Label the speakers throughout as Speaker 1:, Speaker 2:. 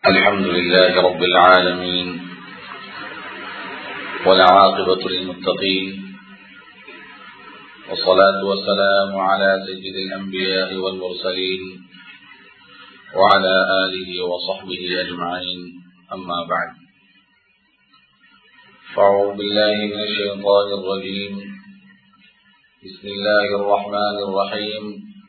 Speaker 1: الحمد لله رب العالمين والعاقبة للمتقين والصلاة والسلام على سيد الأنبياء والمرسلين وعلى آله وصحبه أجمعين أما بعد فأعوذ بالله من الشيطان الرجيم بسم الله الرحمن الرحيم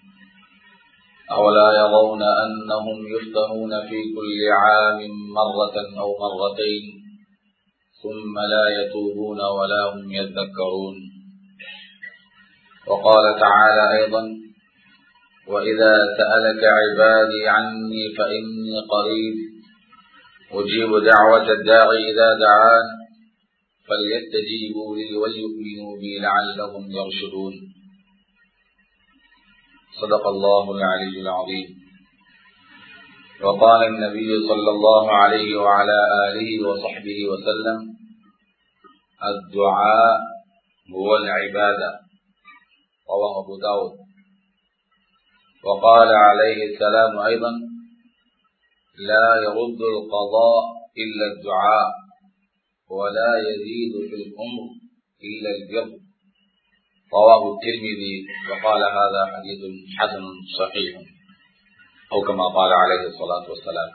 Speaker 1: أولا يرون أنهم يفتنون في كل عام مرة أو مرتين ثم لا يتوبون ولا هم يذكرون وقال تعالى أيضا وإذا سألك عبادي عني فإني قريب أجيب دعوة الداعي إذا دعان فليستجيبوا لي وليؤمنوا بي لعلهم يرشدون صدق الله العلي العظيم وقال النبي صلى الله عليه وعلى آله وصحبه وسلم الدعاء هو العبادة رواه أبو داود وقال عليه السلام أيضا لا يرد القضاء إلا الدعاء ولا يزيد في الأمر إلا البر رواه الترمذي وقال هذا حديث حسن صحيح أو كما قال عليه الصلاة والسلام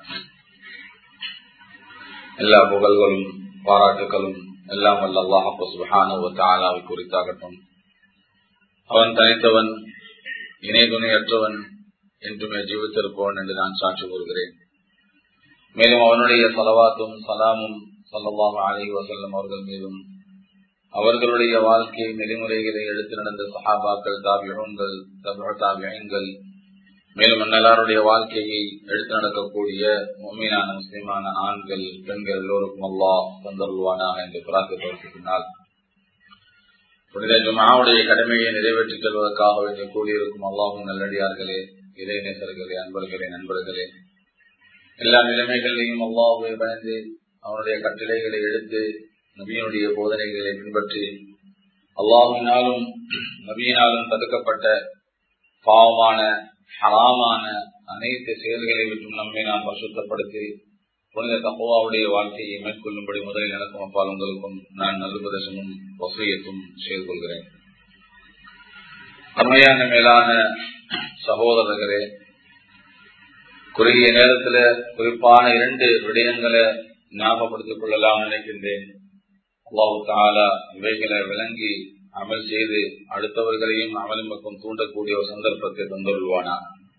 Speaker 1: எல்லா புகழ்களும் பாராட்டுகளும் எல்லாம் வல்ல அல்லாஹு சுபஹானஹு வ தஆலாவை குறித்தாகட்டும் அவன் தனித்தவன் இணை துணையற்றவன் என்றுமே ஜீவித்திருப்பவன் என்று நான் சாட்சி கூறுகிறேன் மேலும் அவனுடைய சலவாத்தும் சலாமும் சல்லல்லாஹு அலைஹி வஸல்லம் அவர்கள் மீதும் அவர்களுடைய வாழ்க்கை நெறிமுறைகளை எடுத்து நடந்த சஹாபாக்கள் தாபியங்கள் தாபியங்கள் மேலும் அந்நலாருடைய வாழ்க்கையை எடுத்து நடக்கக்கூடிய உண்மையான முஸ்லிமான ஆண்கள் பெண்கள் எல்லோருக்கும் அல்லா தந்தருவானாக என்று பிரார்த்தத்திற்கு பின்னால் புனித ஜுமாவுடைய கடமையை நிறைவேற்றிக் கொள்வதற்காக வேண்டிய கூடியிருக்கும் அல்லாஹும் நல்லடியார்களே இறைநேசர்களே அன்பர்களே நண்பர்களே எல்லா நிலைமைகளிலையும் அல்லாஹுவை பயந்து அவனுடைய கட்டளைகளை எடுத்து நபியினுடைய போதனைகளை பின்பற்றி அல்லாஹினாலும் நபியினாலும் தடுக்கப்பட்ட பாவமான ஹராமான அனைத்து செயல்களை விட்டும் நம்மை நாம் பரிசுத்தப்படுத்தி புனித தப்பவாவுடைய வாழ்க்கையை மேற்கொள்ளும்படி முதலில் எனக்கும் அப்பால் உங்களுக்கும் நான் நல்லுபதேசமும் வசூயத்தும் செய்து கொள்கிறேன் அருமையான மேலான சகோதரர்களே குறுகிய நேரத்தில் குறிப்பான இரண்டு விடயங்களை ஞாபகப்படுத்திக் கொள்ளலாம் நினைக்கின்றேன் அல்லாஹு தாலா இவைகளை விளங்கி அமல் செய்து அடுத்தவர்களையும் அமலின் பக்கம் தூண்டக்கூடிய ஒரு சந்தர்ப்பத்தை தந்துள்வானா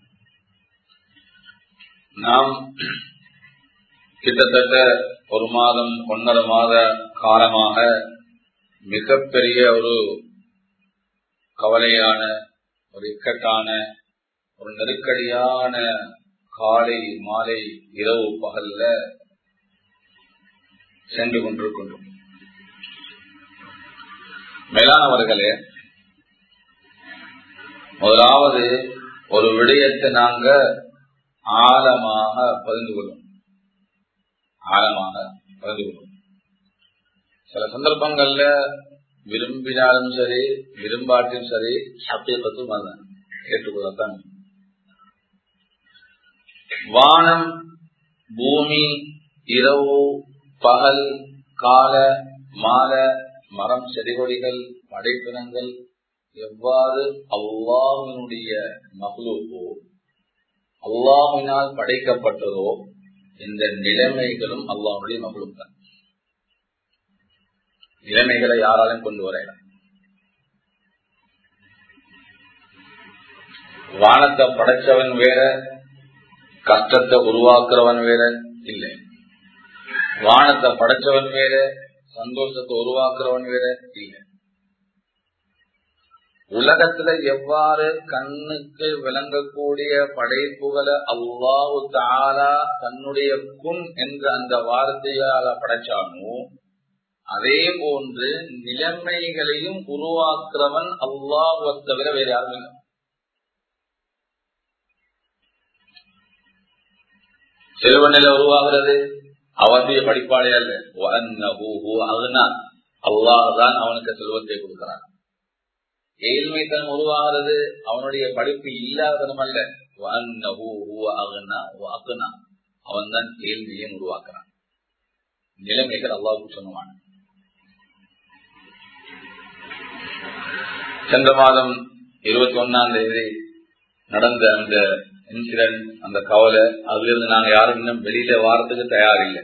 Speaker 1: நாம் கிட்டத்தட்ட ஒரு மாதம் ஒன்றரை மாத காலமாக மிகப்பெரிய ஒரு கவலையான ஒரு இக்கட்டான ஒரு நெருக்கடியான காலை மாலை இரவு பகல்ல சென்று கொண்டிருக்கின்றோம் மேலானவர்களே முதலாவது ஒரு விடயத்தை நாங்க ஆழமாக பதிந்து கொள்ளும் ஆழமாக பதிந்து கொள்ளும் சில சந்தர்ப்பங்கள்ல விரும்பினாலும் சரி விரும்பாட்டிலும் சரி சத்தியப்பத்தும் அதான் ஏற்றுக்கொள்ளத்தான் வானம் பூமி இரவு பகல் கால மால மரம் செடி கொடிகள் படைப்பினங்கள் எவ்வாறு அல்லாஹினுடைய மகளூக்கோ அல்லாஹினால் படைக்கப்பட்டதோ இந்த நிலைமைகளும் அல்லாஹுடைய மகளும் தான் நிலைமைகளை யாராலும் கொண்டு வர வானத்தை படைச்சவன் வேற கஷ்டத்தை உருவாக்குறவன் வேற இல்லை வானத்தை படைச்சவன் வேற சந்தோஷத்தை உருவாக்குறவன் வேற இல்லை உலகத்துல எவ்வாறு கண்ணுக்கு விளங்கக்கூடிய படைப்புகளை அல்லாஹு தாரா தன்னுடைய குன் என்ற அந்த வார்த்தையால படைச்சானோ அதே போன்று நிலைமைகளையும் உருவாக்குறவன் அல்லாஹுவை தவிர வேற யாரும் இல்லை செல்வநிலை உருவாகிறது அவனுடைய படிப்பாளே அல்ல அல்லாஹ் அவனுக்கு செல்வத்தை கொடுக்கிறான் ஏழ்மைத்தனம் உருவாகிறது அவனுடைய படிப்பு இல்லாதனம் அல்ல அவன் தான் கேள்வியும் உருவாக்குறான் நிலைமைகள் அல்லாவுக்கு சொன்னவான சென்ற மாதம் இருபத்தி ஒன்னாம் தேதி நடந்த அந்த இன்சிடென்ட் அந்த கவலை அதுல இருந்து நாங்க யாரும் இன்னும் வெளியில வாரத்துக்கு தயார் இல்லை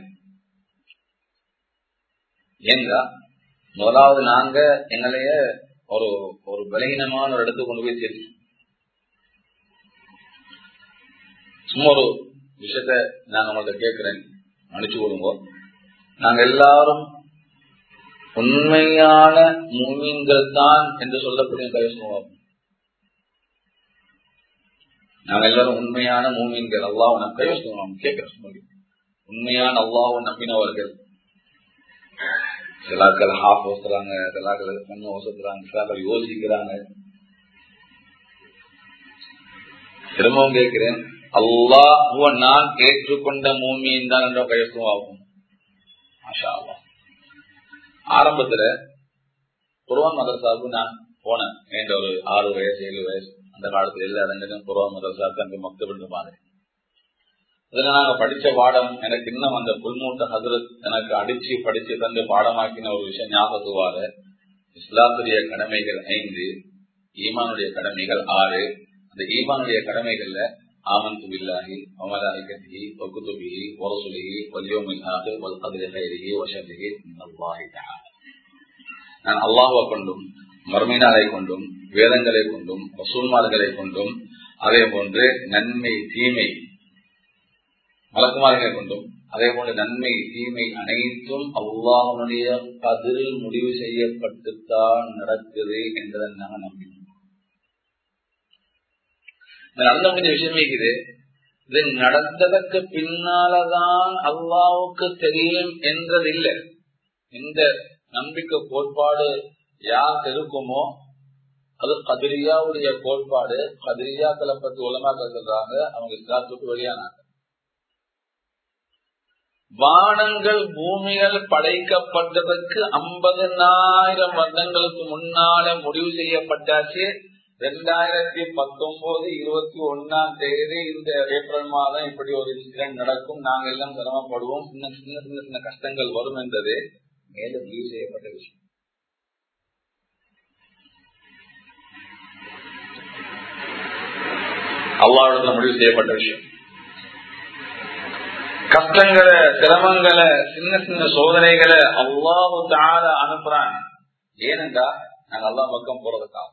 Speaker 1: ஏங்க முதலாவது நாங்க எங்களைய ஒரு ஒரு பலகீனமான ஒரு இடத்துக்கு கொண்டு போய் சேர்த்து சும்மா ஒரு விஷயத்த நான் உங்கள்ட்ட கேட்கிறேன் அனுப்பிச்சு கொடுங்க நாங்க எல்லாரும் உண்மையான மூமீன்கள் தான் என்று சொல்லக்கூடிய பேசுவோம் நாங்க எல்லாரும் உண்மையான மூமீன்கள் அல்லாஹ் நான் கைவசம் கேட்கிறோம் உண்மையான அல்லாஹ் நம்பினவர்கள் சிலாக்கள் ஹாஃப் ஓசுறாங்க சிலாக்கள் கண்ணு ஓசுறாங்க சிலாக்கள் யோசிக்கிறாங்க திரும்பவும் கேட்கிறேன் அல்லாஹ் நான் ஏற்றுக்கொண்ட மூமியின் தான் என்ற கையசும் ஆகும் ஆரம்பத்துல குருவான் மதரசாவுக்கு நான் போனேன் என்ற ஒரு ஆறு வயசு ஏழு வயசு அந்த காலத்துல எல்லா இடங்களிலும் குருவான் மதரசாவுக்கு அங்கே மக்தபிட்டு மாதிரி அதுல நாங்க படிச்ச பாடம் எனக்கு இன்னும் அந்த புல்மூட்ட ஹசரத் எனக்கு அடிச்சு படிச்சு தந்து பாடமாக்கின ஒரு விஷயம் ஞாபகத்துவார இஸ்லாத்துடைய கடமைகள் ஐந்து ஈமானுடைய கடமைகள் ஆறு அந்த ஈமானுடைய கடமைகள்ல ஆமந்து பில்லாஹி வமலாயிகத்திஹி வகுதுபிஹி வரசுலிஹி வல்யோமில் ஆஹிர் வல் கதிரி கைரிஹி வஷரிஹி மினல்லாஹி தஆலா நான் அல்லாஹ்வை கொண்டும் மர்மீனாலை கொண்டும் வேதங்களை கொண்டும் ரசூல்மார்களை கொண்டும் அதே போன்று நன்மை தீமை மலக்குமார்களை கொண்டும் அதே போன்று நன்மை தீமை அனைத்தும் அல்லாஹனுடைய பதில் முடிவு செய்யப்பட்டுத்தான் நடக்குது என்றதை நாங்கள் நம்பினோம் நடந்த முடிஞ்ச விஷயம் இருக்குது இது நடந்ததற்கு பின்னாலதான் அல்லாவுக்கு தெரியும் என்றதில்லை இந்த நம்பிக்கை கோட்பாடு யார் இருக்குமோ அது கதிரியாவுடைய கோட்பாடு கதிரியாக்களை பத்தி உலமாக்கள் சொல்றாங்க அவங்க இஸ்லாத்துக்கு வெளியானாங்க வானங்கள் பூமிகள் படைக்கப்பட்டதற்கு ஐம்பதனாயிரம் வருடங்களுக்கு முன்னால முடிவு செய்யப்பட்டாச்சு ரெண்டாயிரத்தி பத்தொன்பது இருபத்தி ஒன்னாம் தேதி இந்த ஏப்ரல் மாதம் இப்படி ஒரு இன்சிடென்ட் நடக்கும் நாங்க எல்லாம் சிரமப்படுவோம் சின்ன சின்ன சின்ன சின்ன கஷ்டங்கள் வரும் என்பது மேலும் முடிவு செய்யப்பட்ட விஷயம் அல்லாவிடத்துல முடிவு செய்யப்பட்ட விஷயம் கஷ்டங்களை சிரமங்களை சின்ன சின்ன சோதனைகளை அல்லாஹு தார அனுப்புறான் ஏனென்றா நாங்க அல்லா பக்கம் போறதுக்காக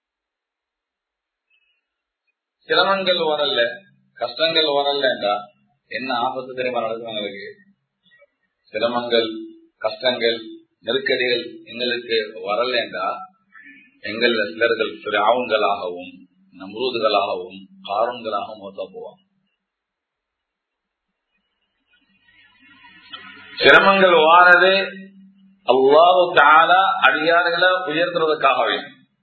Speaker 1: சிரமங்கள் வரல கஷ்டங்கள் வரலன்றா என்ன ஆபத்து தெரியுமா நடக்கும் எங்களுக்கு சிரமங்கள் கஷ்டங்கள் நெருக்கடிகள் எங்களுக்கு வரலன்றா எங்கள் சிலர்கள் பிராவுங்களாகவும் நம்ரூதுகளாகவும் காரங்களாகவும் மொத்த போவாங்க சிரமங்கள் வாரது அல்லாஹு தாலா அடியார்களை உயர்த்துறதுக்காகவே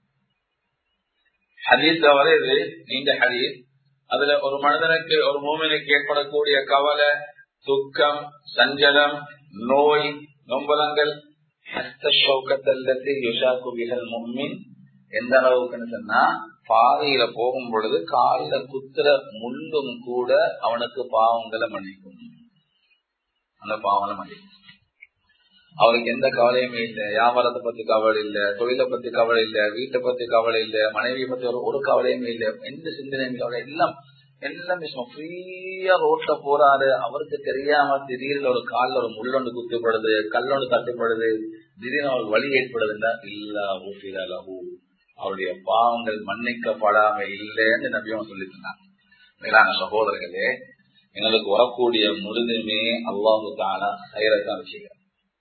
Speaker 1: ஹதீஸ் வருது நீண்ட ஹதீஸ் அதுல ஒரு மனிதனுக்கு ஒரு மூமினுக்கு ஏற்படக்கூடிய கவலை துக்கம் சஞ்சலம் நோய் நொம்பலங்கள் எந்த அளவுக்குன்னு சொன்னா பாதையில போகும் பொழுது காலில குத்துற முள்ளும் கூட அவனுக்கு பாவங்களை மன்னிக்கும் அந்த பாவனை மன்னிக்கும் அவருக்கு எந்த கவலையுமே இல்லை வியாபாரத்தை பத்தி கவலை இல்ல தொழிலை பத்தி கவலை இல்ல வீட்டை பத்தி கவலை இல்ல மனைவியை பத்தி ஒரு ஒரு கவலையுமே இல்லை எந்த சிந்தனையும் கவலை எல்லாம் எல்லாம் ஃப்ரீயா ரோட்ல போறாரு அவருக்கு தெரியாம திடீர்னு ஒரு காலில் ஒரு முள்ளொண்டு குத்துப்படுது கல்லொண்டு தட்டுப்படுது திடீர்னு அவருக்கு வழி ஏற்படுதுன்னா இல்லா ஊஃபிலகு அவருடைய பாவங்கள் மன்னிக்கப்படாம இல்லைன்னு நம்பியும் சொல்லியிருந்தாங்க மேலான சகோதரர்களே எங்களுக்கு வரக்கூடிய முழுதுமே அல்லாஹு தானா சைரத்தான் வச்சுக்கிறேன்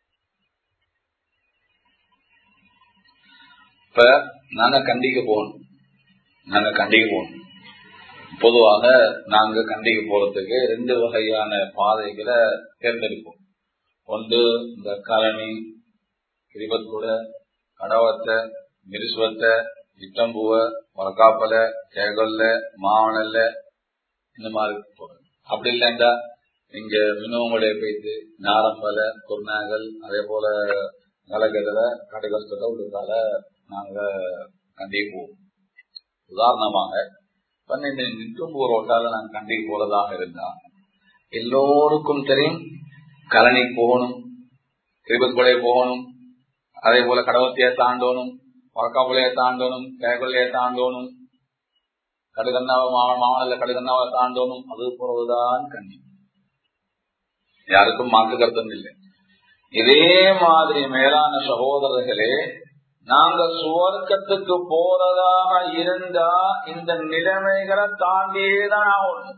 Speaker 1: இப்ப நாங்க கண்டிக்க போகணும் நாங்க கண்டிக்க போகணும் பொதுவாக நாங்க கண்டிக்க போறதுக்கு ரெண்டு வகையான பாதைகளை தேர்ந்தெடுப்போம் ஒன்று இந்த கரணி கிரிபத்தூட கடவத்தை மிருசுவத்தை இட்டம்புவ மரக்காப்பல கேகொல்ல மாவனல்ல இந்த மாதிரி போறது அப்படி இல்லைண்டா இங்க மினவங்களுடைய போயிட்டு நாரம்பல குருநாகல் அதே போல கலகடல கடைகஸ்தல உள்ளதால நாங்க கண்டிக்கு போவோம் உதாரணமாக பன்னெண்டு நிட்டும் ரோட்டால நாங்க கண்டிக்கு போறதாக இருந்தா எல்லோருக்கும் தெரியும் கலனி போகணும் திருப்பத்துக்குடைய போகணும் அதே போல கடவத்தைய தாண்டணும் பறக்காப்புலைய தாண்டணும் கேகொள்ளைய தாண்டணும் கடுகண்ணாவை மாவனல்ல கடுகண்ணாவை தாண்டணும் அது போறதுதான் கண்ணி யாருக்கும் மாற்று கருத்தம் இல்லை இதே மாதிரி மேலான சகோதரர்களே நாங்க சுவர்க்கத்துக்கு போறதாக இருந்தா இந்த நிலைமைகளை தாண்டியே தான் ஆகணும்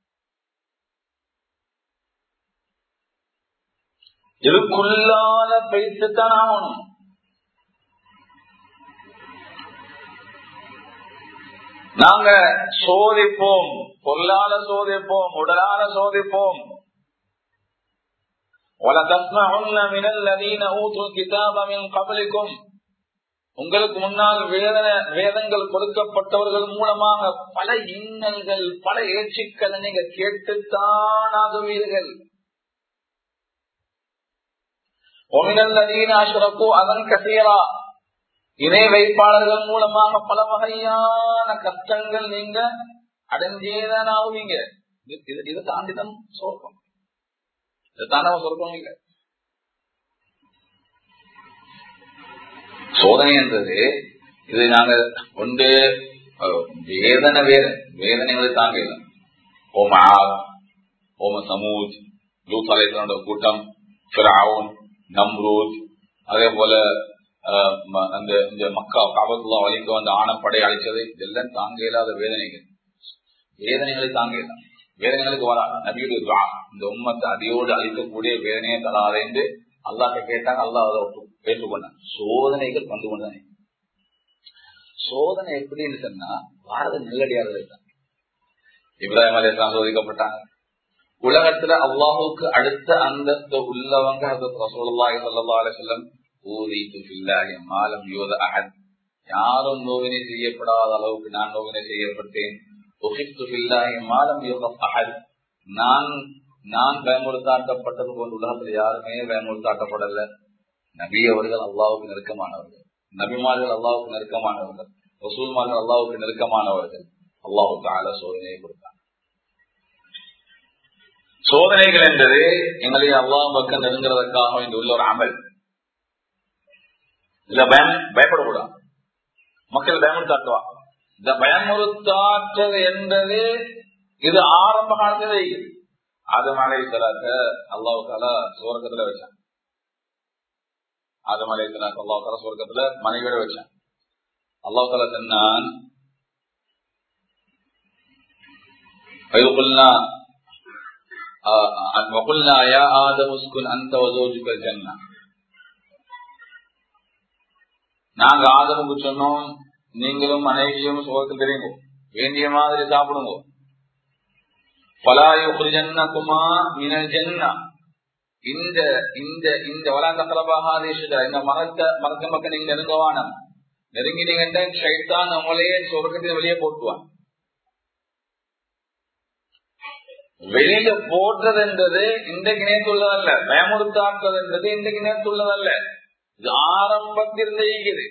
Speaker 1: இதுக்குள்ளால பேசித்தான் ஆகணும் நாங்க சோதிப்போம் பொருளால சோதிப்போம் உடலால சோதிப்போம் وَلَتَسْمَعُنَّ مِنَ الَّذِينَ أُوتُوا الْكِتَابَ مِنْ قَبْلِكُمْ உங்களுக்கு முன்னால் வேதன வேதங்கள் கொடுக்கப்பட்டவர்கள் மூலமாக பல இன்னல்கள் பல ஏற்றிக்களை நீங்க கேட்டுத்தான் ஆகுவீர்கள் அதன் கசீரா இணை வைப்பாளர்கள் மூலமாக பல வகையான கஷ்டங்கள் நீங்க அடைஞ்சேதான் ஆகுவீங்க இதை தாண்டிதான் சொர்க்கம் இதை தாண்ட சொர்க்கம் இல்லை சோதனை என்றது இது நாங்க ஒன்று வேதனை வேத வேதனைகளை தாங்கல ஓம ஆத் ஓம சமூத் லூத் அலைத்தனோட கூட்டம் ஃபிரவுன் நம்ரூத் அதே போல அந்த இந்த மக்கா காபத்துல்லா வலிக்க வந்து ஆனப்படை அழிச்சது இதெல்லாம் தாங்க இயலாத வேதனைகள் வேதனைகளை தாங்க இயலாம் வேதனைகளுக்கு வரா நபியுடைய துவா இந்த உம்மத்தை அடியோடு அழிக்கக்கூடிய வேதனையை தராது என்று அல்லாட்ட கேட்டாங்க அல்லாஹ் அதை ஏற்றுக்கொண்டான் சோதனைகள் வந்து கொண்டுதானே சோதனை எப்படின்னு சொன்னா பாரத நெல்லடியார்கள் தான் இப்ராஹிம் அலி இஸ்லாம் சோதிக்கப்பட்டாங்க உலகத்துல அல்லாஹுக்கு அடுத்த அந்தஸ்து உள்ளவங்க ரசூலுல்லாஹி ஸல்லல்லாஹு அலைஹி வஸல்லம் ஊதித்து ஃபில்லாஹி மாலம் யூத அஹத் யாரும் நோவினை செய்யப்படாத அளவுக்கு நான் நோவினை செய்யப்பட்டேன் உஹித்து ஃபில்லாஹி மாலம் யூத அஹத் நான் நான் பயமுறுத்தாட்டப்பட்டது போன்ற உலகத்தில் யாருமே பயமுறுத்தாட்டப்படல நபி அவர்கள் அல்லாவுக்கு நெருக்கமானவர்கள் நபிமார்கள் அல்லாவுக்கு நெருக்கமானவர்கள் ரசூல்மார்கள் அல்லாவுக்கு நெருக்கமானவர்கள் அல்லாவுக்கு ஆல சோதனையை கொடுத்தாங்க சோதனைகள் என்பது எங்களை அல்லாஹ் பக்கம் நெருங்குறதுக்காக இந்த உள்ள ஒரு அமல் இல்ல பயம் பயப்படக்கூடாது மக்கள் பயமுறுத்தாட்டுவா இந்த பயமுறுத்தாற்றது என்பது இது ஆரம்ப காலத்திலே ஆதம் அலை சலாத்த அல்லாவுக்கால சுவர்க்கத்துல வச்சான் ஆதம் அலை சலாத் அல்லாவுக்கால சுவர்க்கத்துல மனைவியோட வச்சான் அல்லாவுக்கால சொன்னான் وقلنا وقلنا يا آدم اسكن أنت وزوجك الجنة நாங்க ஆதமுக்கு சொன்னோம் நீங்களும் மனைவியும் சுகத்தில் தெரியுங்க வேண்டிய மாதிரி சாப்பிடுங்க பலாயுஜன்னகுமா மினல் ஜன்னா இந்த இந்த இந்த வளாகத்தலபாகாதேஷ இந்த மரத்தை மரத்த மக்கள் நீங்க நெருங்கவானம் நெருங்கினீங்கன்னா ஷைத்தான் நம்மளையே சொர்க்கத்தில் வெளியே போட்டுவான் வெளியில போடுறது என்றது இன்றைக்கு நேற்றுள்ளதல்ல பயமுறுத்தாக்குறது என்றது இன்றைக்கு நேற்றுள்ளதல்ல இது ஆரம்பத்திலிருந்து இருக்குது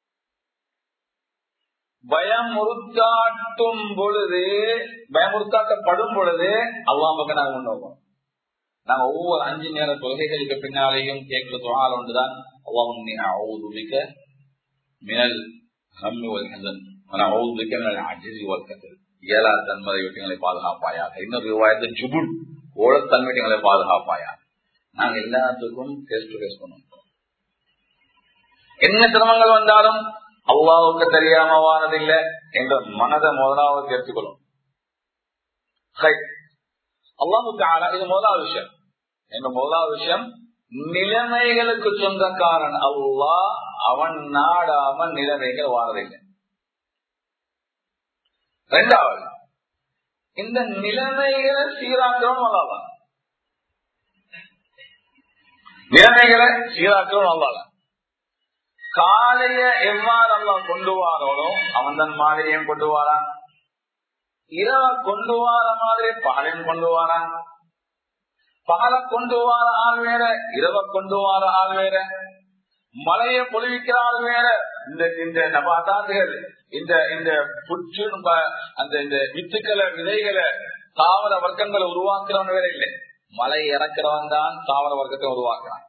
Speaker 1: பயமுறுத்தாட்டும் பொழுது பயமுறுத்தாட்டப்படும் பொழுது அல்லா பக்கம் நாங்க முன்னோக்கோம் நாங்க ஒவ்வொரு அஞ்சு நேர தொகைகளுக்கு பின்னாலேயும் கேட்கிற தொழில் ஒன்றுதான் அல்லாவுமிக்க மினல் ஹம்மி வல்கந்தன் அவுதுமிக்க மினல் அஜிசி வல்கத்தில் இயலா தன்மதை வீட்டுகளை பாதுகாப்பாயாக இன்னொரு விவாயத்தை ஜுபுல் ஓழத்தன்மை வீட்டுகளை பாதுகாப்பாயாக நாங்க எல்லாத்துக்கும் ஃபேஸ் டு ஃபேஸ் பண்ணுவோம் என்ன சிரமங்கள் வந்தாலும் அல்லாவுக்கு தெரியாம வானதில்லை என்ற மனதை முதலாவது சேர்த்துக்கொள்ளும் அல்லாவுக்கு ஆனா இது முதலாவது விஷயம் என்ற முதலாவது விஷயம் நிலைமைகளுக்கு சொந்தக்காரன் அல்லா அவன் நாடாம நிலைமைகள் வாழதில்லை ரெண்டாவது இந்த நிலைமைகளை சீராக்கிறோம் நல்லாதான் நிலைமைகளை சீராக்கிறோம் நல்லாதான் காலைய எவ்வாறு அல்லா கொண்டு வாரோனோ அவன் தன் மாதிரியும் கொண்டு வாரான் இரவ கொண்டு வார மாதிரி பகலையும் கொண்டு வாரான் பகலை கொண்டு வார ஆள் வேற இரவ கொண்டு வார ஆள் வேற மலையை பொழிவிக்கிற ஆள் வேற இந்த இந்த நபாதாதுகள் இந்த இந்த புற்று அந்த இந்த வித்துக்களை விதைகளை தாவர வர்க்கங்களை உருவாக்குறவன் வேற இல்லை மலை இறக்குறவன் தான் தாவர வர்க்கத்தை உருவாக்குறான்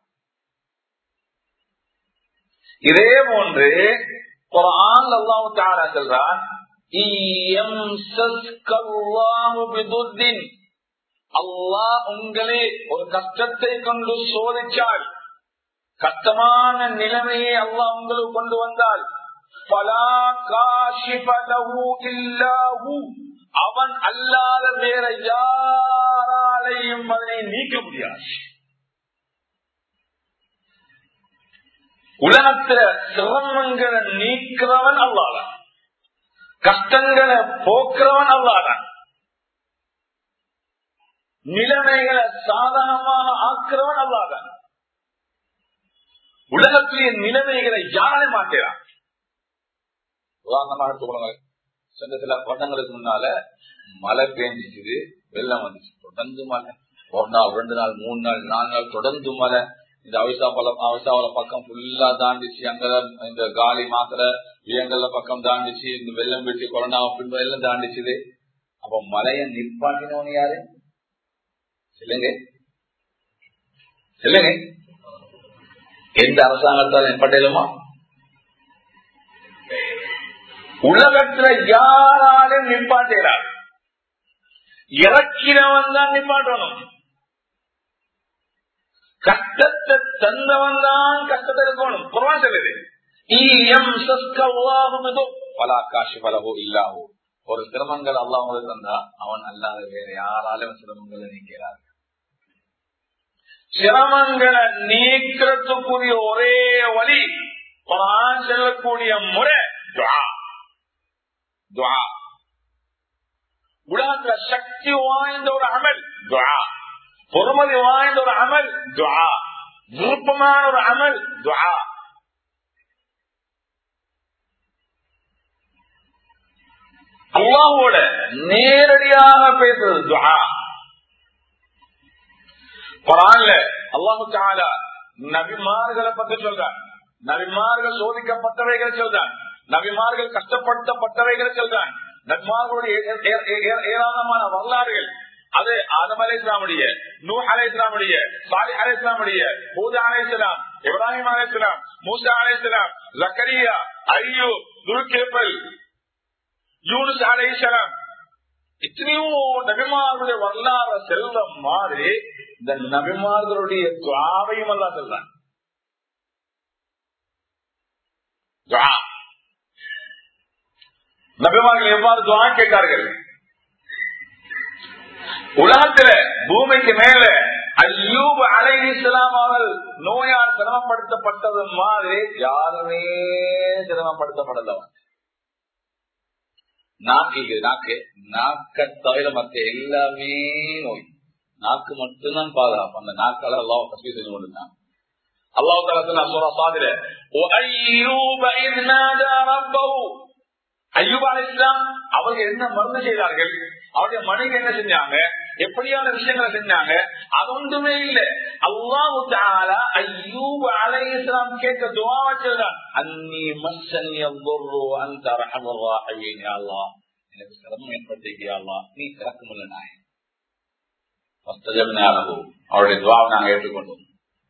Speaker 1: இதே போன்று குரான் அல்லாஹு தாரா சொல்றான் அல்லாஹ் உங்களே ஒரு கஷ்டத்தை கொண்டு சோதிச்சால் கஷ்டமான நிலைமையை அல்லாஹ் உங்களுக்கு கொண்டு வந்தால் பலா காஷிபலஹு இல்லாஹு அவன் அல்லாத வேற யாராலையும் அதனை நீக்க முடியாது உலகத்துல சிரமங்களை நீக்கிறவன் அல்லாதான் கஷ்டங்களை போக்குறவன் அல்லாதான் நிலைமைகளை சாதகமாக ஆக்குறவன் அல்லாதான் உலகத்திலேயே நிலைமைகளை யாரை மாட்டேறான் உதாரணமாக எடுத்துக்கொள்ளுங்க சென்ற சில வருடங்களுக்கு முன்னால மழை பெஞ்சிச்சு வெள்ளம் வந்துச்சு தொடர்ந்து மழை ஒரு நாள் ரெண்டு நாள் மூணு நாள் நாலு நாள் தொடர்ந்து மழை இந்த அவிசா பல அவிசாவில பக்கம் ஃபுல்லா தாண்டிச்சு அங்க இந்த காலி மாத்திர வியங்கல்ல பக்கம் தாண்டிச்சு இந்த வெள்ளம் வெட்டி கொரோனா பின்பு எல்லாம் தாண்டிச்சுது அப்ப மழைய நிப்பாட்டினவன் யாரு சொல்லுங்க சொல்லுங்க எந்த அரசாங்கத்தால் நிப்பாட்டலுமா உலகத்துல யாராலும் நிப்பாட்டுகிறார் இறக்கிறவன் தான் நிப்பாட்டணும் கஷ்டத்தை தந்தவன் தான் கஷ்டத்தை இருக்கணும் குரான் சொல்லுது பலா காசு பலவோ இல்லாவோ ஒரு சிரமங்கள் அல்லாமல் தந்தா அவன் அல்லாத வேற யாராலும் சிரமங்களை நீக்கிறார் சிரமங்களை நீக்கிறதுக்குரிய ஒரே வழி குரான் செல்லக்கூடிய முறை உலகத்துல சக்தி வாய்ந்த ஒரு அமல் துவா பொறுமதி வாய்ந்த ஒரு அமல் துவா விருப்பமான ஒரு அமல் துவா அல்லாஹோட நேரடியாக பேசுறது துவா குரான்ல அல்லாஹு தாலா நபிமார்களை பத்தி சொல்றான் நபிமார்கள் சோதிக்கப்பட்டவைகள் சொல்றான் நபிமார்கள் கஷ்டப்படுத்தப்பட்டவைகள் சொல்றான் நபிமார்களுடைய ஏராளமான வரலாறுகள் அது ஆதம் அலை இஸ்லாமுடைய நூ அலை இஸ்லாமுடைய சாலி அலை இஸ்லாமுடைய பூதா அலை இஸ்லாம் இப்ராஹிம் அலை இஸ்லாம் மூசா அலை இஸ்லாம் ஜக்கரியா ஐயோ துருக்கேப்பல் யூனுஸ் அலை இஸ்லாம் எத்தனையோ நபிமார்களுடைய வரலாறு செல்வ மாதிரி இந்த நபிமார்களுடைய துவாவையும் அல்லா செல்றான் நபிமார்கள் எவ்வாறு துவா கேட்டார்கள் உலகத்துல பூமிக்கு மேல ஐயூப் அலை இஸ்லாம் அவர்கள் நோயால் சிரமப்படுத்தப்பட்டது மாதிரி யாருமே சிரமப்படுத்தப்படலவன் நாக்கு நாக்கு நாக்க தவிர மத்த எல்லாமே நோய் நாக்கு மட்டும்தான் பாதுகாப்பு அந்த நாக்கால அல்லாஹ் கஷ்டி செஞ்சு கொண்டிருந்தான் அல்லாஹ் தலா சொல்ல சாதிர ஐயூப் அலி இஸ்லாம் அவர்கள் என்ன மருந்து செய்தார்கள் அவருடைய மனைவி என்ன செஞ்சாங்க எப்படியான விஷயங்களை செஞ்சாங்க அது ஒன்றுமே இல்லை அல்லாஹு தாலா ஐயூப் அலை இஸ்லாம் கேட்க துவா வச்சிருந்தான் அன்னி மஸ்ஸனி அவ்வொரு அந்த ரஹமர் அல்லா எனக்கு சிரமம் ஏற்பட்டிருக்கியா நீ சிறக்குமில்ல நாய் அவருடைய துவாவை நாங்கள் ஏற்றுக்கொண்டோம்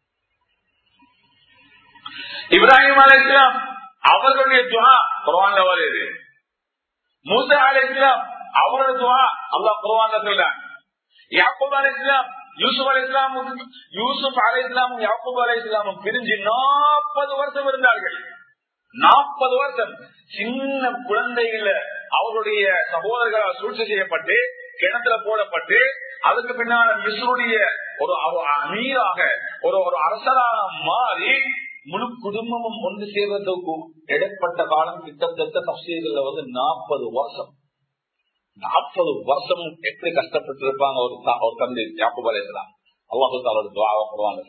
Speaker 1: இப்ராஹிம் அலை இஸ்லாம் அவர்களுடைய துவா குரான்ல வருது மூசா அலை இஸ்லாம் அவரோட துவா அல்லா குரான்ல சொல்றாங்க யாக்கூப் அலை இஸ்லாம் யூசுப் அலை இஸ்லாமும் யூசுப் அலை இஸ்லாமும் யாக்கூப் அலை இஸ்லாமும் பிரிஞ்சு நாற்பது வருஷம் இருந்தார்கள் நாற்பது வருஷம் சின்ன குழந்தைகள அவருடைய சகோதரர்களால் சூழ்ச்சி செய்யப்பட்டு கிணத்துல போடப்பட்டு அதுக்கு பின்னால மிஸ்ருடைய ஒரு அமீராக ஒரு ஒரு அரசராக மாறி முழு குடும்பமும் ஒன்று சேர்வதற்கு இடைப்பட்ட காலம் கிட்டத்தட்ட தப்சீர்கள்ல வந்து நாற்பது வருஷம் நாற்பது வருஷமும் எப்படி கஷ்டப்பட்டு இருப்பாங்க ஒரு ஒரு தந்தை யாப்பு அலையலாம் அல்லாஹு தாலோட துவாவை குருவாங்க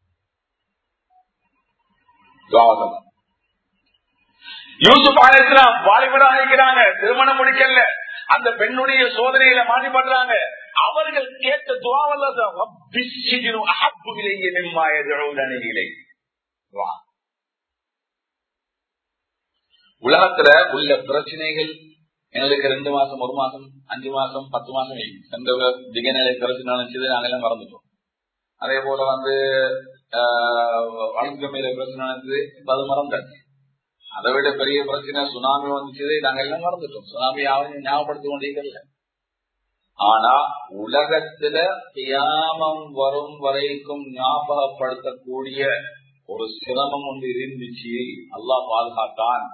Speaker 1: சொல்லலாம் யூசுப் அலையாம் வாலிபராக இருக்கிறாங்க திருமணம் முடிக்கல அந்த பெண்ணுடைய சோதனையில மாட்டிப்படுறாங்க அவர்கள் கேட்ட துவாவல்ல உலகத்துல உள்ள பிரச்சனைகள் எங்களுக்கு ரெண்டு மாசம் ஒரு மாசம் அஞ்சு மாசம் பத்து மாசம் சென்ற திகநிலை பிரச்சனை நினைச்சது நாங்கெல்லாம் மறந்துட்டோம் அதே போல வந்து வழக்கமையில பிரச்சனை நடந்தது அது மறந்தாச்சு அதை விட பெரிய பிரச்சனை சுனாமி வந்துச்சு நாங்க எல்லாம் மறந்துட்டோம் சுனாமி யாரும் ஞாபகப்படுத்தி கொண்டே ஆனா உலகத்துல தியாமம் வரும் வரைக்கும் ஞாபகப்படுத்தக்கூடிய ஒரு சிரமம் ஒன்று இருந்துச்சு அல்லாஹ் பாதுகாத்தான்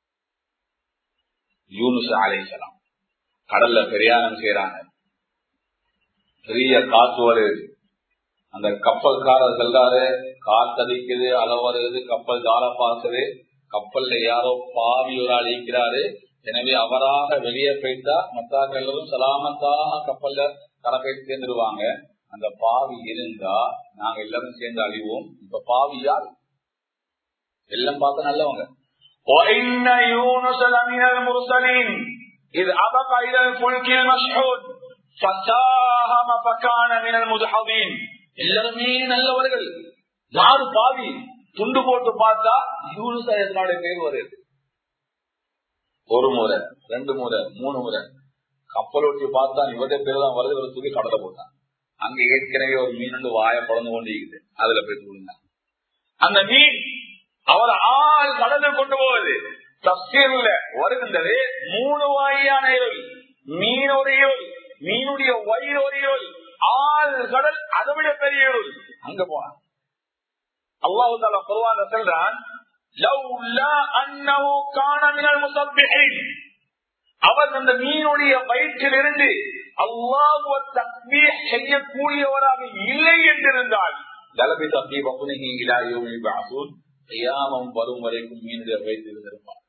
Speaker 1: யூனுஸ் அலைசலாம் கடல்ல பிரயாணம் செய்யறாங்க பெரிய காத்து வருது அந்த கப்பல்காரர் செல்றாரு காத்தடிக்குது அலை வருது கப்பல் தார பாக்குது கப்பல்ல யாரோ பாவி ஒரு ஆள் ஈக்கிறாரு எனவே அவராக வெளியே போயிட்டா மத்தாக்கள் எல்லாரும் சலாமத்தாக கப்பல்ல கரை சேர்ந்துருவாங்க அந்த பாவி இருந்தா நாங்க எல்லாரும் சேர்ந்து அழிவோம் இப்ப பாவி யார் எல்லாம் பார்த்த நல்லவங்க
Speaker 2: وإن يونس لمن المرسلين إذ أبق إلى الفلك المشحون فساهم فكان من المدحضين
Speaker 1: எல்லாருமே நல்லவர்கள் யாரு பாவி துண்டு போட்டு பார்த்தா யூனுஸ் அலைஹிஸ்ஸலாமுடைய பேர் வருது ஒரு முறை ரெண்டு முறை மூணு முறை கப்பல் ஒட்டி பார்த்தா இவருடைய பேர் தான் வருது இவரை தூக்கி கடலை போட்டான் அங்க ஏற்கனவே ஒரு மீன் வாய குழந்து கொண்டு இருக்குது அதுல போய் தூங்கினான்
Speaker 2: அந்த மீன் அவர் ஆள் கடலில் கொண்டு போவது தப்சீர்ல வருகின்றது மூணு வாயான இருள் மீன் ஒரு இருள் மீனுடைய வயிறு ஒரு இருள் ஆள் கடல் அதை விட பெரிய இருள்
Speaker 1: அங்க போனான்
Speaker 2: அல்லாஹு தாலா குருவான சொல்றான் லவ்லா அன்னஹு கான மினல் முஸப்பிஹீன் அவர் அந்த மீனுடைய வயிற்றிலிருந்து அல்லாஹ்வ தக்பீர் செய்யக்கூடியவராக இல்லை என்றிருந்தால்
Speaker 1: லலபி தப்பி பப்புனகி இலாயோமி பாசூன் கியாமம் வரும் வரைக்கும் மீனுடைய வயிற்றில் இருந்திருப்பான்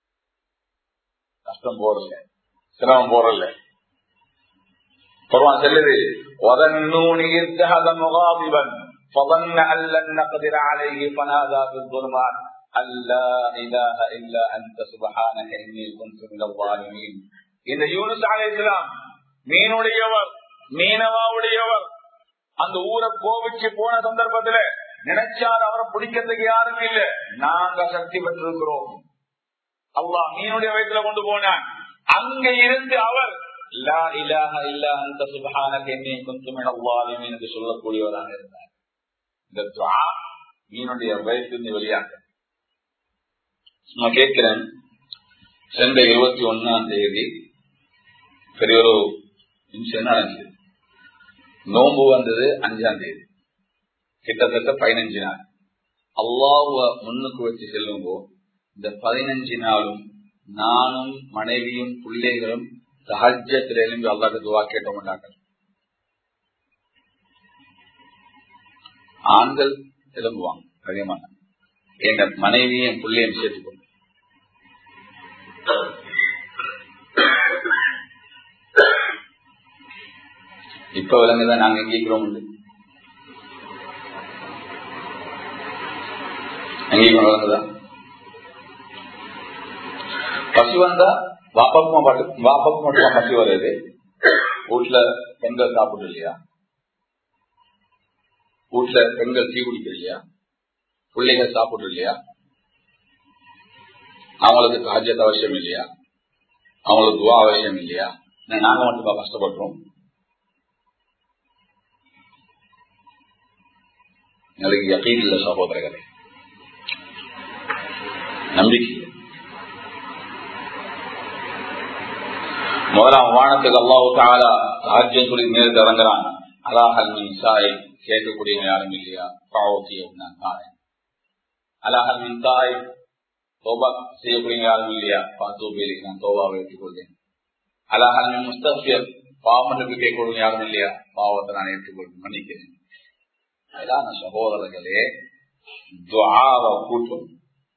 Speaker 1: கஷ்டம் போறல சிரமம் போறல குர்ஆன் சொல்லுது وَظَنُّونِ إِذْ ذَهَبَ مُغَاضِبًا فظن أن لن نقدر عليه فنادى في الظلمات أن لا إله إلا أنت سبحانك إني كنت من الظالمين
Speaker 2: இந்த யூனுஸ் அலைஹிஸ்ஸலாம் மீனுடையவர் மீனவாவுடையவர் அந்த ஊரை கோவிச்சு போன சந்தர்ப்பத்துல நினைச்சார் அவரை பிடிக்கிறதுக்கு யாருமே இல்ல நாங்க சக்தி பெற்றிருக்கிறோம் அல்லாஹ் மீனுடைய வயிற்றுல கொண்டு போனான் அங்க இருந்து அவர்
Speaker 1: லா இலாஹ இல்லா அன்த சுப்ஹானக இன்னி குன்து மினல் ஸாலிமீன் என்று சொல்லக்கூடியவராக இருந்தார் இந்த துஆ மீனுடைய வயிற்றிலிருந்து வெளியாக நான் கேட்கிறேன் சென்ற இருபத்தி ஒன்னாம் தேதி பெரிய ஒரு இன்சிடென்ட் நடந்தது நோன்பு வந்தது அஞ்சாம் தேதி கிட்டத்தட்ட பதினஞ்சு நாள் அல்லாஹுவ முன்னுக்கு வச்சு செல்லும்போ இந்த பதினஞ்சு நாளும் நானும் மனைவியும் பிள்ளைகளும் சஹஜத்தில் எழும்பி அல்லாஹ் துவா கேட்ட மாட்டாங்க ஆண்கள் எழும்புவாங்க அதிகமான எங்க மனைவியும் பிள்ளையும் சேர்த்துக்கொண்டு இப்ப விலங்குதான் நாங்க எங்கிக்கிறோம் எங்கிக்கிறோம் விலங்குதான் பசி வந்தா வாப்பாக்குமா பாட்டு வாப்பாக்கு மட்டும் பசி வருது வீட்டுல பெண்கள் சாப்பிடு இல்லையா வீட்டுல பெண்கள் டீ குடிக்க இல்லையா பிள்ளைகள் சாப்பிடு இல்லையா அவங்களுக்கு ஹஜ்ஜத் அவசியம் இல்லையா அவங்களுக்கு துவா அவசியம் இல்லையா நாங்க மட்டும் கஷ்டப்படுறோம் எங்களுக்கு யக்கீன் இல்ல சகோதரர்களே நம்பிக்கை முதலாம் வானத்துக்கு அல்லாஹு தாலா ராஜ்யம் சொல்லி நேரத்தை இறங்குறான் அலாஹல் மின் சாய் கேட்கக்கூடியவங்க யாரும் இல்லையா பாவத்தி நான் தாரேன் அலாஹல் மின் தாய் தோபா செய்யக்கூடிய யாரும் இல்லையா பாத்தூபியில் நான் தோபாவை ஏற்றுக்கொள்வேன் அலாஹல் மின் முஸ்தபியர் பாவமன்னுக்கு கேட்கக்கூடிய யாரும் இல்லையா பாவத்தை நான் ஏற்றுக்கொள்வேன் மன்னிக்கிறேன் மேலான சகோதரர்களே துவாவ கூட்டம்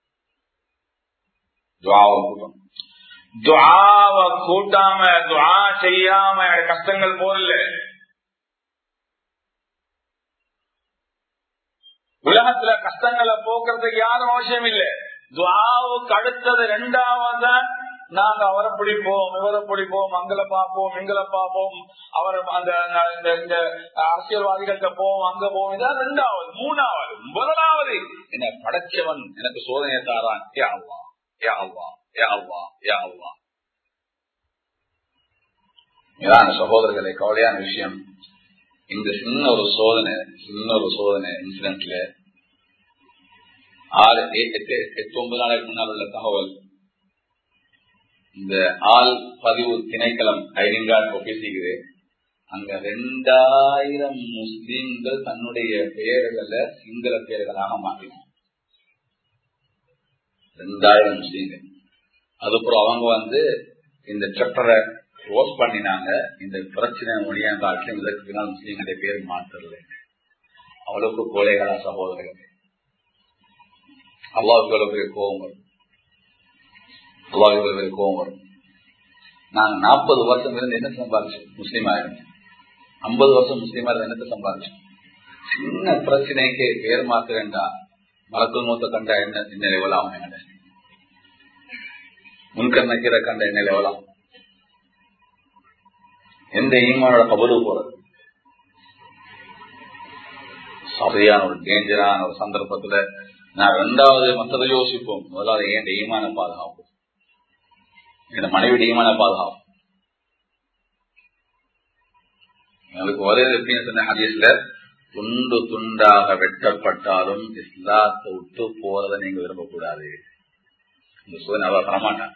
Speaker 1: துவாவ கூட்டம்
Speaker 2: துவாவ கூட்டாம துவா செய்யாம கஷ்டங்கள் போடல உலகத்துல கஷ்டங்களை போக்குறதுக்கு யாரும் அவசியம் இல்ல துவாவுக்கு அடுத்தது ரெண்டாவது நாங்க அவரை பிடிப்போம் இவரை பிடிப்போம் அங்கல பார்ப்போம் இங்கல பார்ப்போம் அவர் அந்த இந்த அரசியல்வாதிகள்கிட்ட போவோம் அங்க போவோம் இதான் ரெண்டாவது மூணாவது முதலாவது
Speaker 1: என்ன படைச்சவன் எனக்கு சோதனை தாரான் ஏ அவ்வா ஏ அவ்வா ஏ அவ்வா ஏ அவ்வா இதான் சகோதரர்களை கவலையான விஷயம் இந்த சின்ன ஒரு சோதனை சின்ன ஒரு சோதனை இன்சிடென்ட்ல ஆறு எட்டு எட்டு ஒன்பது நாளைக்கு முன்னால் உள்ள தகவல் இந்த ஆள் பதிவு திணைக்களம் ஐடிங்கார்டு ஒப்பிசிக்குது அங்க ரெண்டாயிரம் முஸ்லீம்கள் தன்னுடைய பெயர்களை சிங்கள பெயர்களாக மாற்றினாங்க ரெண்டாயிரம் முஸ்லீம்கள் அதுக்கப்புறம் அவங்க வந்து இந்த சட்டரை க்ளோஸ் பண்ணினாங்க இந்த பிரச்சனை முடியாத காலத்தில் இதற்கு பின்னால் முஸ்லீம்களுடைய பேர் மாற்றல அவ்வளவுக்கு கோழைகளா சகோதரர்கள் அல்லாவுக்கு எவ்வளவு பெரிய கோபம் வரும் அல்லாவுக்கு எவ்வளவு பெரிய கோபம் வரும் நாங்க நாற்பது வருஷம் இருந்து என்ன சம்பாதிச்சோம் முஸ்லீமா இருந்தோம் ஐம்பது வருஷம் முஸ்லீமா இருந்து என்னத்தை சம்பாதிச்சோம் சின்ன பிரச்சனைக்கு பேர் மாத்துறேன்டா மலக்குள் மூத்த கண்ட என்ன என்ன லெவல் ஆகும் என்ன முன்கண் நக்கிற கண்ட என்ன லெவல் ஆகும் எந்த ஈமானோட கபலு போறது சரியான ஒரு டேஞ்சரான ஒரு சந்தர்ப்பத்துல நான் ரெண்டாவது மற்றதை யோசிப்போம் முதலாவது ஏன் ஈமான பாதுகாப்பு என் மனைவி ஈமான பாதுகாப்பு எங்களுக்கு ஒரே எப்படின்னு சொன்ன ஹதீஸ்ல துண்டு துண்டாக வெட்டப்பட்டாலும் இஸ்லாத்தை விட்டு போறதை நீங்க விரும்பக்கூடாது இந்த சோதனை அவ வரமாட்டான்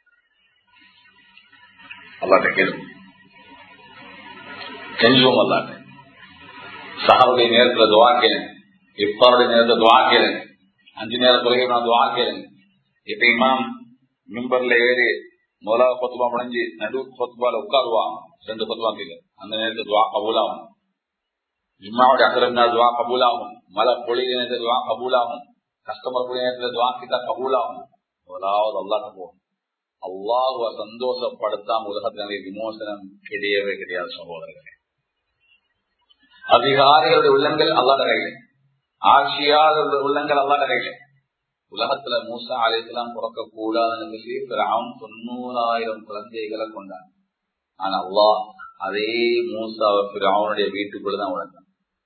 Speaker 1: அல்லாட்ட கேள்வி செஞ்சுவோம் அல்லாட்ட சஹாவுடைய நேரத்துல துவா கேளுங்க இஃப்தாருடைய நேரத்துல துவா கேளுங்க அஞ்சு நேரம் தொலைகை நான் துவா கேளுங்க இப்ப இமாம் மிம்பர்ல ஏறி முதலாவது கொத்துபா முடிஞ்சு நடு கொத்துபால உட்காருவாங்க ரெண்டு கொத்துபா கீழே அந்த நேரத்துல துவா கபூலாகும் ஜும்மாவுடைய அசரம்னா துவா கபூலாகும் மழை பொழிய நேரத்துல துவா கபூலாகும் கஸ்டமர் பொழிய நேரத்துல துவா கிட்டா கபூலாகும் முதலாவது அல்லாட்ட போகும் அல்லாஹுவ சந்தோஷப்படுத்தாம உலகத்தினுடைய விமோசனம் கிடையவே கிடையாது சகோதரர்களே அதிகாரிகளுடைய உள்ளங்கள் அல்லாத கையில ஆட்சியாளருடைய உள்ளங்கள் அல்லாத கையில உலகத்துல மூசா அலைத்தலாம் பிறக்க கூடாதுன்னு சொல்லி பிராம் தொண்ணூறாயிரம் குழந்தைகளை கொண்டான் ஆனா அல்லாஹ் அதே மூசாவை பிராவனுடைய வீட்டுக்குள்ளதான் உழைந்தான்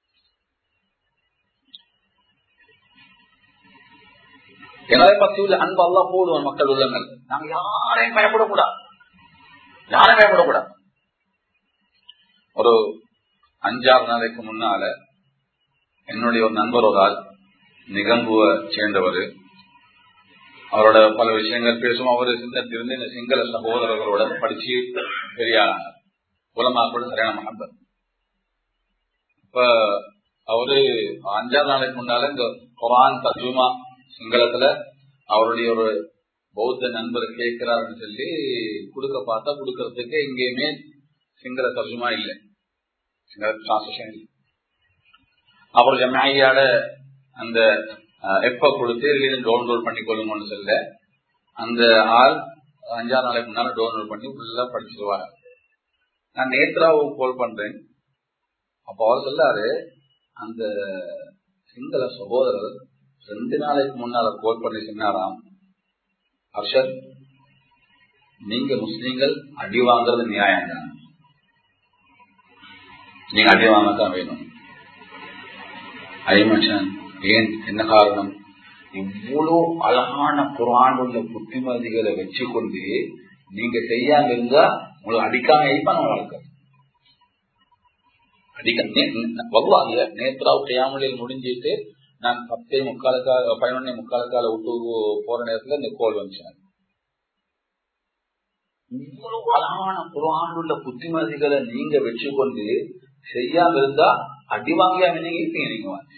Speaker 1: எனவே பத்தி உள்ள அன்பு அல்லா போடுவான் மக்கள் உள்ளங்கள் நாங்க யாரையும் பயப்படக்கூடாது யாரையும் பயப்படக்கூடாது ஒரு அஞ்சாறு நாளைக்கு முன்னால என்னுடைய ஒரு நண்பர் ஒரு ஆள் நிகம்புவை சேர்ந்தவர் அவரோட பல விஷயங்கள் பேசும் அவரு சிந்தத்திலிருந்து இந்த சிங்கள சகோதரர்களோட படிச்சு பெரியாராங்க உலமாக்களோட சரியான மகன்பர் இப்ப அவரு அஞ்சாறு நாளைக்கு முன்னால இந்த குரான் தர்ஜுமா சிங்களத்துல அவருடைய ஒரு பௌத்த நண்பர் கேட்கிறாருன்னு சொல்லி கொடுக்க பார்த்தா கொடுக்கறதுக்கு எங்கேயுமே சிங்கள தர்ஜுமா இல்லை சிங்கள டிரான்ஸ்லேஷன் இல்லை அவர் ஜமாயியால அந்த எப்ப கொடுத்து இதுல டவுன்லோட் பண்ணி கொள்ளுங்கன்னு சொல்ல அந்த ஆள் அஞ்சாறு நாளைக்கு முன்னால டவுன்லோட் பண்ணி ஃபுல்லா படிச்சிருவாரு நான் நேத்ராவுக்கு கால் பண்றேன் அப்ப அவர் சொல்லாரு அந்த சிங்கள சகோதரர் ரெண்டு நாளைக்கு முன்னால கோல் பண்ணி சொன்னாராம் ஹர்ஷத் நீங்க முஸ்லீம்கள் அடி வாங்குறது நியாயம் தான் நீங்க அடி வாங்கத்தான் வேணும் ஐமச்சன் ஏன் என்ன காரணம் இவ்வளவு அழகான குரான் உள்ள புத்திமதிகளை வச்சு கொண்டு நீங்க செய்யாம இருந்தா உங்களுக்கு அடிக்காம இருப்பான் வாழ்க்கை அடிக்க நேத்ராவு கையாமலில் முடிஞ்சிட்டு நான் பத்தே முக்காலுக்கால பதினொன்னே முக்காலுக்கால விட்டு போற நேரத்துல இந்த கோல் வந்துச்சேன் இவ்வளவு அழகான குரான் உள்ள புத்திமதிகளை நீங்க வச்சு கொண்டு செய்யாம இருந்தா அடி வாங்கியாம நீங்க இருப்பீங்க நீங்க வந்து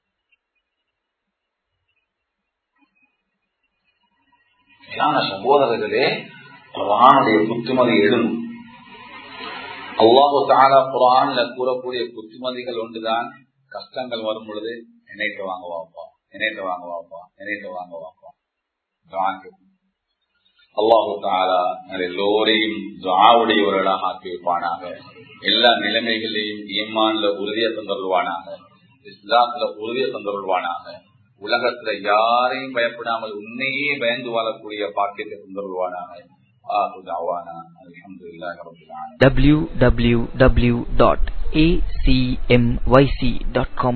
Speaker 1: சகோதரர்களே குரானுடைய புத்திமதி எழுணும் அல்லாஹு தாலா குரான்ல கூறக்கூடிய புத்திமதிகள் ஒன்றுதான் கஷ்டங்கள் வரும் பொழுது நினைக்க வாங்க வாப்பா நினைக்க வாங்க வாப்பா நினைக்க வாங்க வாப்பா அல்லாஹு தாலா எல்லோரையும் துவாவுடையவர்களாக ஆக்கி வைப்பானாக எல்லா நிலைமைகளையும் ஈமான்ல உறுதியை தந்தருள்வானாக இஸ்லாத்துல உறுதியை தந்தருள்வானாக உலகத்துல யாரையும் பயப்படாமல் உன்னையே பயந்து வாழக்கூடிய பாக்கியத்தை தந்தருள்வானாக
Speaker 3: www.acmyc.com